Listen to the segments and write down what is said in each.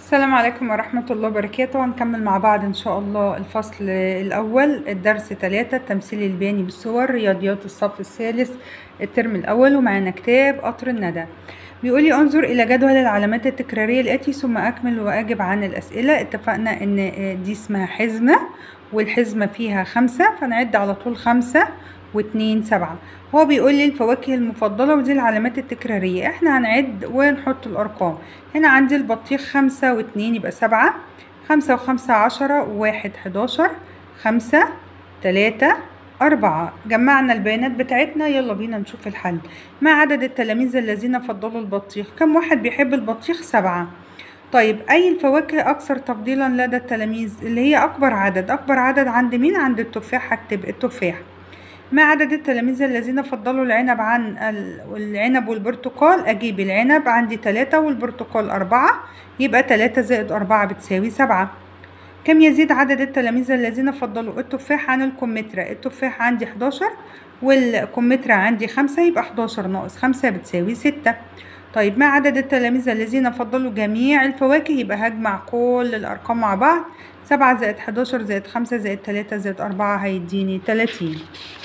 السلام عليكم ورحمة الله وبركاته هنكمل مع بعض إن شاء الله الفصل الأول الدرس ثلاثة التمثيل البياني بالصور رياضيات الصف الثالث الترم الأول ومعانا كتاب قطر الندى بيقولي انظر إلى جدول العلامات التكرارية الآتي ثم أكمل وأجب عن الأسئلة اتفقنا إن دي اسمها حزمة والحزمة فيها خمسة فنعد على طول خمسة واتنين سبعة هو بيقول لي الفواكه المفضلة ودي العلامات التكرارية احنا هنعد ونحط الأرقام هنا عندي البطيخ خمسة واتنين يبقى سبعة خمسة وخمسة عشرة وواحد حداشر خمسة تلاتة أربعة جمعنا البيانات بتاعتنا يلا بينا نشوف الحل ما عدد التلاميذ الذين فضلوا البطيخ كم واحد بيحب البطيخ سبعة طيب أي الفواكه أكثر تفضيلا لدى التلاميذ اللي هي أكبر عدد أكبر عدد عند مين عند التفاح هكتب التفاح ما عدد التلاميذ الذين فضلوا العنب عن العنب والبرتقال أجيب العنب عندي تلاتة والبرتقال أربعة يبقى تلاتة زائد أربعة بتساوي سبعة كم يزيد عدد التلاميذ الذين فضلوا التفاح عن الكمثرى التفاح عندي حداشر والكمثرى عندي خمسة يبقى حداشر ناقص خمسة بتساوي ستة طيب ما عدد التلاميذ الذين فضلوا جميع الفواكه يبقى هجمع كل الأرقام مع بعض سبعة زائد حداشر زائد خمسة زائد تلاتة زائد أربعة هيديني تلاتين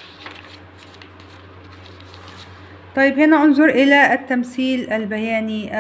طيب هنا انظر إلى التمثيل البياني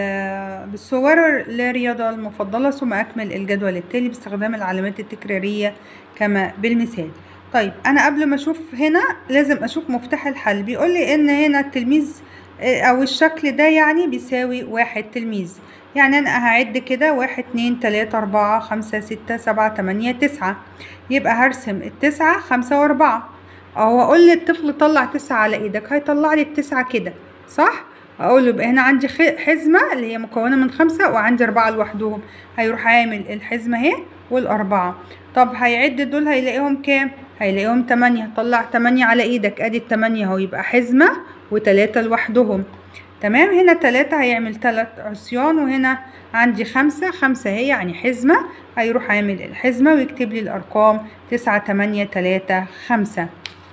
بالصور للرياضة المفضلة ثم أكمل الجدول التالي باستخدام العلامات التكرارية كما بالمثال طيب أنا قبل ما أشوف هنا لازم أشوف مفتاح الحل بيقول لي إن هنا التلميذ أو الشكل ده يعني بيساوي واحد تلميذ يعني أنا هعد كده واحد اتنين تلاتة أربعة خمسة ستة سبعة تمانية تسعة يبقى هرسم التسعة خمسة وأربعة أو أقول للطفل طلع تسعة على إيدك هيطلع لي التسعة كده صح؟ أقول له يبقى هنا عندي حزمة اللي هي مكونة من خمسة وعندي أربعة لوحدهم هيروح عامل الحزمة اهي والأربعة طب هيعد دول هيلاقيهم كام؟ هيلاقيهم تمانية طلع تمانية على إيدك أدي التمانية أهو يبقى حزمة وتلاتة لوحدهم تمام هنا تلاتة هيعمل تلات عصيان وهنا عندي خمسة خمسة اهي يعني حزمة هيروح عامل الحزمة ويكتب لي الأرقام تسعة تمانية تلاتة خمسة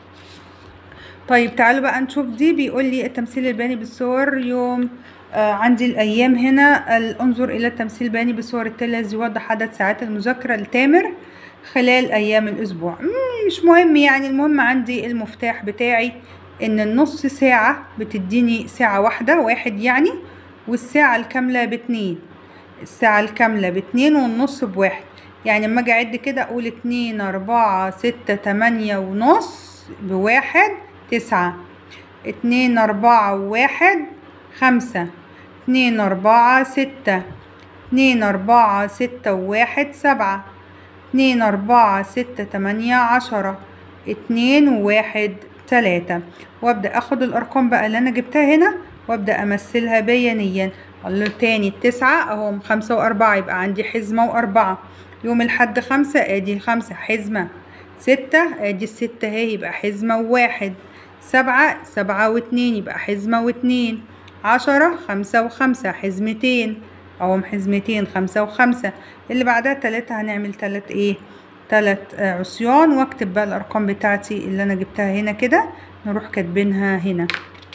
طيب تعالوا بقى نشوف دي بيقول لي التمثيل البياني بالصور يوم آه عندي الأيام هنا انظر إلى التمثيل البياني بالصور التالية الذي يوضح عدد ساعات المذاكرة لتامر خلال أيام الأسبوع مش مهم يعني المهم عندي المفتاح بتاعي إن النص ساعة بتديني ساعة واحدة واحد يعني والساعة الكاملة باتنين الساعة الكاملة باتنين والنص بواحد يعني اما اجي اعد كده اقول اتنين اربعة ستة تمانية ونص بواحد تسعة اتنين أربعة وواحد خمسة اتنين أربعة ستة اتنين أربعة ستة وواحد سبعة اتنين أربعة ستة تمانية عشرة اتنين وواحد تلاتة وابدأ اخد الأرقام بقى اللي أنا جبتها هنا وابدأ أمثلها بيانيا الله تاني التسعة اهو خمسة وأربعة يبقى عندي حزمة وأربعة يوم الحد خمسة ادي الخمسة حزمة ستة ادي الستة اهي يبقى حزمة وواحد سبعة سبعة واتنين يبقى حزمة واتنين عشرة خمسة وخمسة حزمتين اهم حزمتين خمسة وخمسة اللي بعدها تلاتة هنعمل تلات ايه تلات عصيان واكتب بقى الارقام بتاعتي اللي انا جبتها هنا كده نروح كاتبينها هنا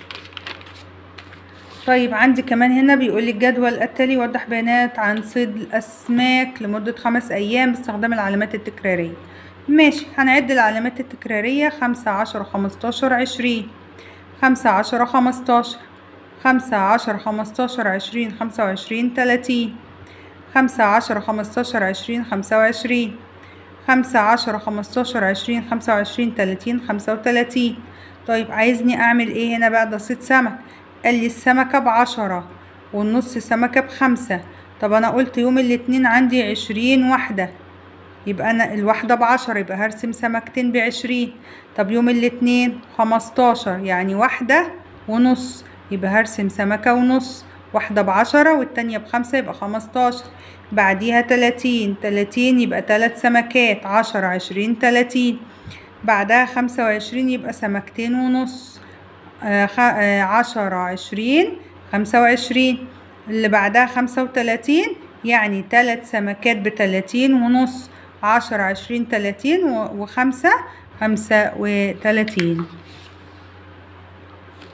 طيب عندي كمان هنا بيقول لي الجدول التالي يوضح بيانات عن صيد الاسماك لمدة خمس ايام باستخدام العلامات التكرارية ماشي هنعد العلامات التكرارية خمسة عشرة خمستاشر عشرين خمسة عشرة خمستاشر خمسة عشرة خمستاشر عشرين خمسة وعشرين تلاتين خمسة عشرة خمستاشر عشرين خمسة وعشرين خمسة عشرة خمستاشر عشرين خمسة وعشرين تلاتين خمسة وتلاتين طيب عايزني أعمل إيه هنا بقى ده صيد سمك قال لي السمكة بعشرة والنص سمكة بخمسة طب أنا قلت يوم الاتنين عندي عشرين واحدة يبقى أنا الواحدة بعشرة يبقى هرسم سمكتين بعشرين طب يوم الاتنين خمستاشر يعني واحدة ونص يبقى هرسم سمكة ونص واحدة بعشرة والتانية بخمسة يبقى خمستاشر بعديها تلاتين تلاتين يبقى تلات سمكات عشرة عشرين تلاتين بعدها خمسة وعشرين يبقى سمكتين ونص آه آه عشرة عشرين خمسة وعشرين اللي بعدها خمسة وتلاتين يعني تلات سمكات بتلاتين ونص عشرة عشرين تلاتين وخمسة خمسة وتلاتين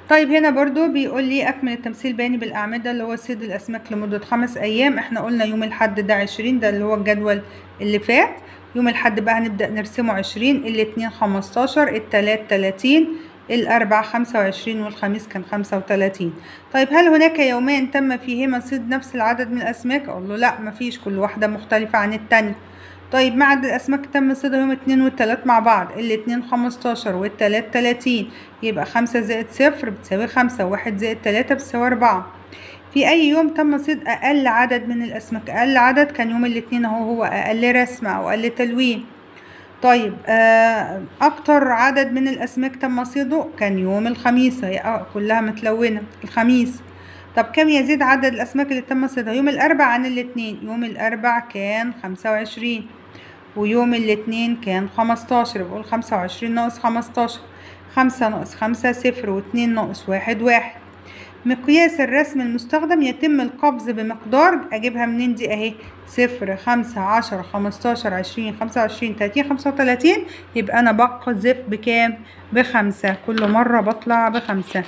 طيب هنا برضو بيقول لي أكمل التمثيل البياني بالأعمدة اللي هو صيد الأسماك لمدة خمس أيام احنا قلنا يوم الحد ده عشرين ده اللي هو الجدول اللي فات يوم الحد بقى هنبدأ نرسمه عشرين الاتنين خمستاشر التلات تلاتين الأربع خمسة وعشرين والخميس كان خمسة وتلاتين طيب هل هناك يومين تم فيهما صيد نفس العدد من الأسماك؟ أقول له لأ مفيش كل واحدة مختلفة عن التانية طيب ما عدد الأسماك تم صيدها يوم اتنين والتلات مع بعض الاتنين خمستاشر والتلات تلاتين يبقى خمسة زائد صفر بتساوي خمسة وواحد زائد تلاتة بتساوي أربعة في أي يوم تم صيد أقل عدد من الأسماك أقل عدد كان يوم الاثنين أهو هو أقل رسمة أو أقل تلوين طيب آه أكتر عدد من الأسماك تم صيده كان يوم الخميس هي كلها متلونة الخميس طب كم يزيد عدد الأسماك اللي تم صيدها يوم الأربع عن الاثنين يوم الأربع كان خمسة وعشرين ويوم الاثنين كان خمستاشر بقول خمسة وعشرين ناقص خمستاشر خمسة ناقص خمسة صفر واتنين ناقص واحد واحد مقياس الرسم المستخدم يتم القبض بمقدار اجيبها منين دي اهي صفر خمسة عشرة خمستاشر عشرين خمسة وعشرين تلاتين خمسة وتلاتين يبقى انا بقذف بكام بخمسة كل مرة بطلع بخمسة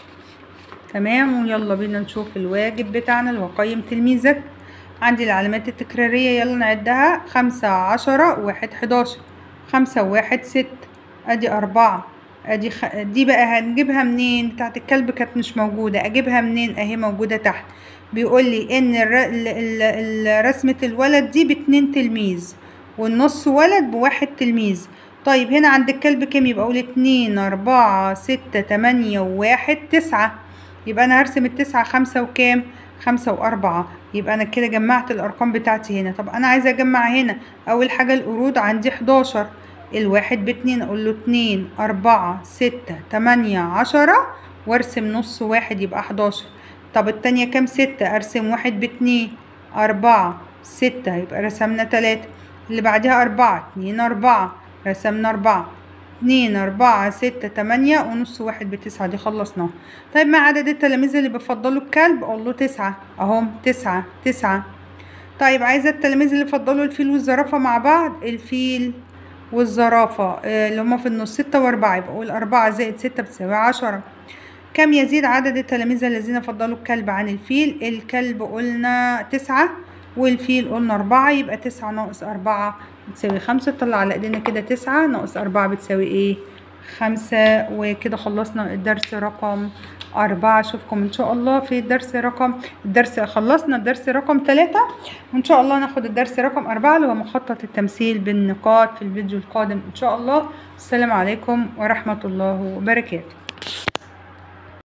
تمام ويلا بينا نشوف الواجب بتاعنا اللي هو قيم تلميذك عندي العلامات التكرارية يلا نعدها خمسة عشرة واحد حداشر خمسة وواحد ست ادي اربعة ادي خ... دي بقى هنجيبها منين بتاعت الكلب كانت مش موجودة اجيبها منين اهي موجودة تحت بيقول لي ان الر... ال... ال... ال... رسمة الولد دي باتنين تلميذ والنص ولد بواحد تلميذ طيب هنا عند الكلب كام يبقى اقول اتنين اربعة ستة تمانية وواحد تسعة يبقى انا هرسم التسعة خمسة وكام خمسة وأربعة يبقى أنا كده جمعت الأرقام بتاعتي هنا طب أنا عايزة أجمع هنا أول حاجة القرود عندي حداشر الواحد باتنين أقول له اتنين أربعة ستة تمانية عشرة وأرسم نص واحد يبقى حداشر طب التانية كام ستة أرسم واحد باتنين أربعة ستة يبقى رسمنا تلاتة اللي بعدها أربعة اتنين أربعة رسمنا أربعة اتنين أربعة ستة تمانية ونص واحد بتسعة دي خلصناها طيب ما عدد التلاميذ اللي بفضلوا الكلب أقول له تسعة أهم تسعة تسعة طيب عايزة التلاميذ اللي بفضلوا الفيل والزرافة مع بعض الفيل والزرافة اللي هما في النص ستة وأربعة يبقى أقول أربعة زائد ستة بتساوي عشرة كم يزيد عدد التلاميذ الذين فضلوا الكلب عن الفيل الكلب قلنا تسعة والفيل قلنا أربعة يبقى تسعة ناقص أربعة بتساوي خمسة طلع على ايدينا كده تسعة ناقص أربعة بتساوي ايه خمسة وكده خلصنا الدرس رقم أربعة أشوفكم إن شاء الله في الدرس رقم الدرس خلصنا الدرس رقم ثلاثة وإن شاء الله ناخد الدرس رقم أربعة اللي هو مخطط التمثيل بالنقاط في الفيديو القادم إن شاء الله السلام عليكم ورحمة الله وبركاته